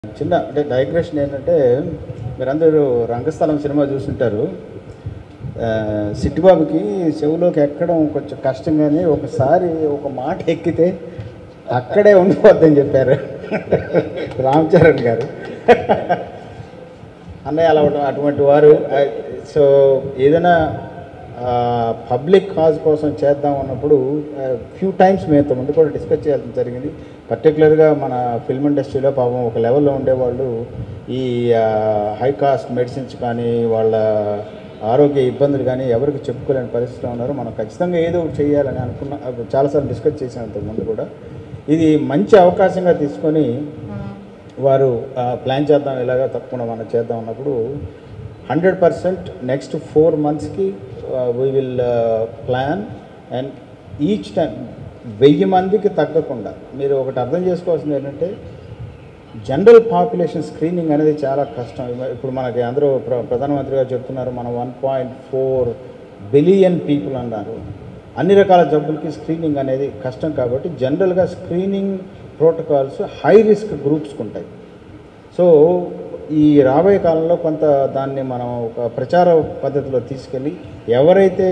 చిన్న అంటే డైగ్రెషన్ ఏంటంటే మీరందరూ రంగస్థలం సినిమా చూస్తుంటారు ఆ, సిట్టిబాబుకి చెవులోకి ఎక్కడం కొంచెం కష్టంగానే ఒకసారి ఒక మాట ఎక్కితే అక్కడే ఉండిపోద్దని చెప్పారు రామ్ చరణ్ గారు అన్నయ్య అలా ఉండడం అటువంటి వారు ఆ, సో ఏదైనా పబ్లిక్ కాజ్ కోసం చేద్దాం అన్నప్పుడు ఫ్యూ టైమ్స్ మేము ముందు కూడా డిస్కస్ చేయాల్సి జరిగింది పర్టికులర్గా మన ఫిల్మ్ ఇండస్ట్రీలో పాపం ఒక లెవెల్లో ఉండేవాళ్ళు ఈ హై కాస్ట్ మెడిసిన్స్ కానీ వాళ్ళ ఆరోగ్య ఇబ్బందులు కానీ ఎవరికి చెప్పుకోలేని పరిస్థితిలో ఉన్నారు మనం ఖచ్చితంగా ఏదో ఒకటి చేయాలని అనుకున్న అప్పుడు చాలాసార్లు డిస్కస్ చేసాం అంతకు ముందు కూడా ఇది మంచి అవకాశంగా తీసుకొని వారు ఆ, ప్లాన్ చేద్దాం ఇలాగా తప్పకుండా మనం చేద్దాం అన్నప్పుడు హండ్రెడ్ పర్సెంట్ నెక్స్ట్ ఫోర్ మంత్స్కి we will plan and each time వెయ్యి మందికి తగ్గకుండా మీరు ఒకటి అర్థం చేసుకోవాల్సింది ఏంటంటే జనరల్ పాపులేషన్ స్క్రీనింగ్ అనేది చాలా కష్టం ఇవ- ఇప్పుడు మనకి అందరూ ప్ర- ప్రధానమంత్రి గారు చెప్తున్నారు మనం one point four billion people అన్నారు అన్ని రకాల జబ్బులకి స్క్రీనింగ్ అనేది కష్టం కాబట్టి జనరల్గా స్క్రీనింగ్ ప్రోటోకాల్స్ హై రిస్క్ గ్రూప్స్కి ఉంటాయి సో ఈ రాబోయే కాలంలో కొంత దాన్ని మనం ఒక ప్రచార పద్ధతిలో తీసుకెళ్ళి ఎవరైతే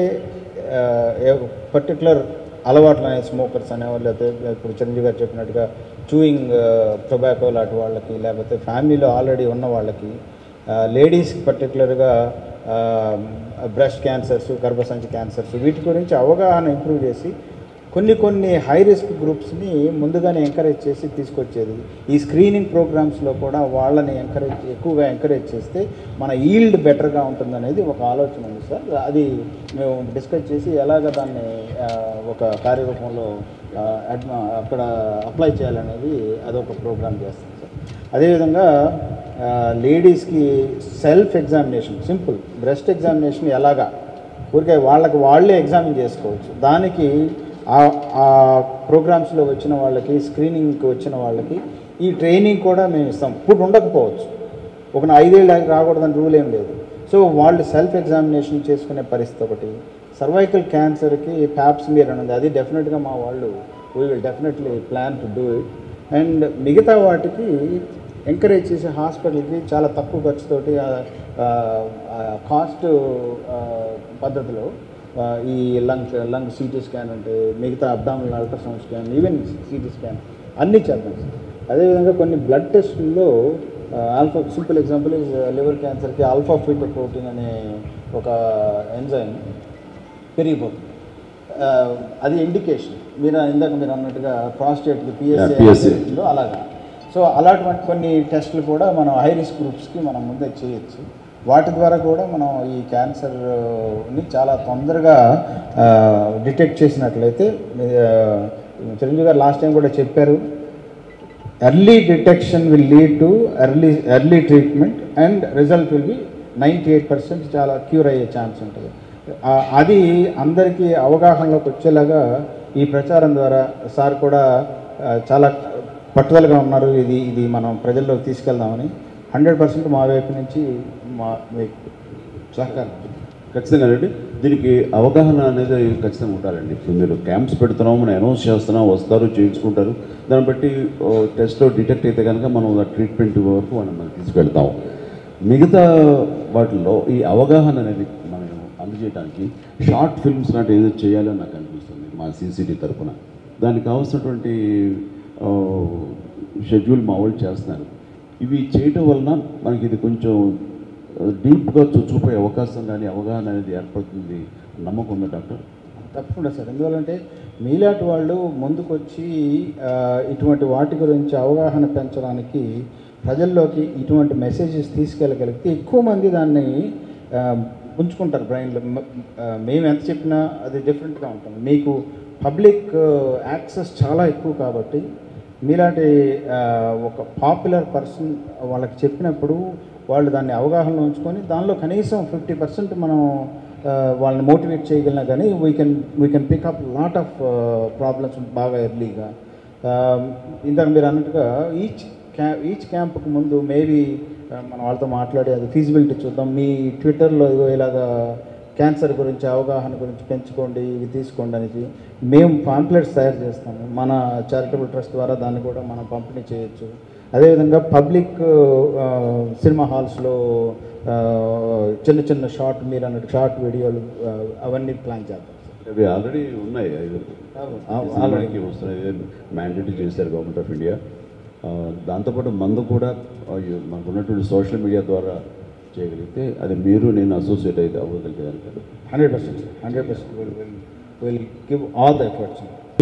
పర్టికులర్ అలవాట్లు అనే స్మోకర్స్ అనేవాళ్ళు లేకపోతే ఇప్పుడు చిరంజీవి గారు చెప్పినట్టుగా చూయింగ్ టొబాకో లాంటి వాళ్ళకి లేకపోతే ఫ్యామిలీలో ఆల్రెడీ ఉన్న వాళ్ళకి లేడీస్కి పర్టికులర్గా బ్రెస్ట్ క్యాన్సర్స్ గర్భసంచి క్యాన్సర్స్ వీటి గురించి అవగాహన ఇంప్రూవ్ చేసి కొన్ని కొన్ని హై రిస్క్ గ్రూప్స్ని ముందుగానే ఎంకరేజ్ చేసి తీసుకొచ్చేది ఈ స్క్రీనింగ్ ప్రోగ్రామ్స్లో కూడా వాళ్ళని ఎంకరేజ్ ఎక్కువగా ఎంకరేజ్ చేస్తే మన ఈల్డ్ బెటర్గా ఉంటుందనేది ఒక ఆలోచన ఉంది సార్ అది మేము డిస్కస్ చేసి ఎలాగ దాన్ని ఆ, ఒక కార్యరూపంలో ఆ, అడ్మ- అక్కడ అప్లై చేయాలనేది అదొక ప్రోగ్రామ్ చేస్తాం సార్ అదేవిధంగా లేడీస్కి self examination simple breast examination ఎలాగా ఊరికే వాళ్ళకి వాళ్ళే ఎగ్జామిన్ చేసుకోవచ్చు దానికి ఆ- ఆ ప్రోగ్రామ్స్లో వచ్చిన వాళ్ళకి స్క్రీనింగ్కి వచ్చిన వాళ్ళకి ఈ ట్రైనింగ్ కూడా మేము ఇస్తాం ఇప్పుడు ఉండకపోవచ్చు ఒక ఐదేళ్ళు రాకూడదని రూల్ ఏం లేదు సో వాళ్ళు సెల్ఫ్ ఎగ్జామినేషన్ చేసుకునే పరిస్థితి ఒకటి సర్వైకల్ క్యాన్సర్కి ప్యాప్స్ మీర్ అని ఉంది అది డెఫినెట్గా మా వాళ్ళు we will definitely plan to do it and మిగతా వాటికి ఎంకరేజ్ చేసే హాస్పిటల్కి చాలా తక్కువ ఖర్చుతోటి కాస్ట్ పద్ధతిలో ఆ, ఈ లంగ్ లంగ్ సిటీ స్కాన్ అంటే మిగతా abdominal ultrasound scan even CT scan అన్నీ చేద్దాం సార్ అదేవిధంగా కొన్ని బ్లడ్ టెస్టుల్లో alpha simple example is liver క్యాన్సర్కి ఆల్ఫా ఫీటో ప్రోటీన్ అనే ఒక ఎంజైమ్ పెరిగిపోతుంది ఆ, అది ఇండికేషన్ మీరు ఇందాక మీరు అన్నట్టుగా ప్రాస్టేట్కి PSA. పిఎస్ఏ అలాగా సో అలాంటి కొన్ని టెస్టులు కూడా మనం హై రిస్క్ గ్రూప్స్కి మనం ముందే చేయొచ్చు వాటి ద్వారా కూడా మనం ఈ క్యాన్సర్ని చాలా తొందరగా డిటెక్ట్ చేసినట్లయితే ఆ, చిరంజీవి గారు లాస్ట్ టైం కూడా చెప్పారు early detection will lead to early early treatment and result will be ninety eight percent చాలా క్యూర్ అయ్యే ఛాన్స్ ఉంటుంది ఆ, అది అందరికీ అవగాహనలోకి వచ్చేలాగా ఈ ప్రచారం ద్వారా సార్ కూడా ఆ, చాలా పట్టుదలగా ఉన్నారు ఇది ఇది మనం ప్రజల్లోకి తీసుకెళ్దామని హండ్రెడ్ పర్సెంట్ మా వైపు నుంచి మా మీకు సహకారం ఖచ్చితంగా అండి దీనికి అవగాహన అనేది ఖచ్చితంగా ఉండాలండి ఇప్పుడు మీరు క్యాంప్స్ పెడుతున్నాం మనం అనౌన్స్ చేస్తున్నాం వస్తారు చేయించుకుంటారు దాన్ని బట్టి టెస్ట్లో డిటెక్ట్ అయితే కనుక మనం ఆ ట్రీట్మెంట్ వరకు మనం మనం తీసుకెళ్తాం మిగతా వాటిల్లో ఈ అవగాహన అనేది మనం అందజేయడానికి షార్ట్ ఫిల్మ్స్ లాంటి ఏదో చేయాలని నాకు అనిపిస్తుంది మా సీసీటీ తరఫున దానికి కావాల్సినటువంటి షెడ్యూల్ మా వాళ్ళు చేస్తున్నారు ఇవి చేయటం వలన మనకి ఇది కొంచెం డీప్గా చొచ్చుకుపోయే అవకాశం కానీ అవగాహన అనేది ఏర్పడుతుంది నమ్మకం ఉందా డాక్టర్ తప్పకుండా సార్ ఎందువల్లంటే మీలాంటి వాళ్ళు ముందుకొచ్చి ఆ, ఇటువంటి వాటి గురించి అవగాహన పెంచడానికి ప్రజల్లోకి ఇటువంటి మెసేజెస్ తీసుకెళ్ళగలిగితే ఎక్కువ మంది దాన్ని ఆ, ఉంచుకుంటారు బ్రెయిన్లో మ- ఆ, మేము ఎంత చెప్పినా అది డిఫరెంట్గా ఉంటుంది మీకు పబ్లిక్ యాక్సెస్ చాలా ఎక్కువ కాబట్టి మీలాంటి ఆ, ఒక పాపులర్ పర్సన్ వాళ్ళకి చెప్పినప్పుడు వాళ్ళు దాన్ని అవగాహనలో ఉంచుకొని దానిలో కనీసం ఫిఫ్టీ పర్సెంట్ మనం ఆ, వాళ్ళని మోటివేట్ చేయగలిగినా కానీ we can we can pick up lot of problems బాగా ఎర్లీగా ఇందాక మీరు అన్నట్టుగా ఈచ్ క్యా ఈచ్ క్యాంప్కి ముందు మేబీ మనం వాళ్ళతో మాట్లాడి అది ఫీజిబిలిటీ చూద్దాం మీ ట్విట్టర్లో ఇదిగో ఇలాగా క్యాన్సర్ గురించి అవగాహన గురించి పెంచుకోండి ఇవి తీసుకోండి అనేది మేము పాంప్లెట్స్ తయారు చేస్తాము మన చారిటబుల్ ట్రస్ట్ ద్వారా దాన్ని కూడా మనం పంపిణీ చేయొచ్చు అదేవిధంగా పబ్లిక్ సినిమా హాల్స్లో చిన్న చిన్న షార్ట్ మీరు అన్నట్టు షార్ట్ వీడియోలు ఆ, అవన్నీ ప్లాన్ చేద్దాం అవి ఆల్రెడీ ఉన్నాయి ఐదు ఆల్రెడీ సినిమాకి వస్తున్నాయి మ్యాండేటరీ చేశారు గవర్నమెంట్ ఆఫ్ ఇండియా ఆ, దాంతోపాటు మందు కూడా ఆ, ఈ- మనకు ఉన్నటువంటి సోషల్ మీడియా ద్వారా చేయగలిగితే అది మీరు నేను అసోసియేట్ అయితే అవ్వగలిగేదానికి hundred percent hundred percent will will give all the efforts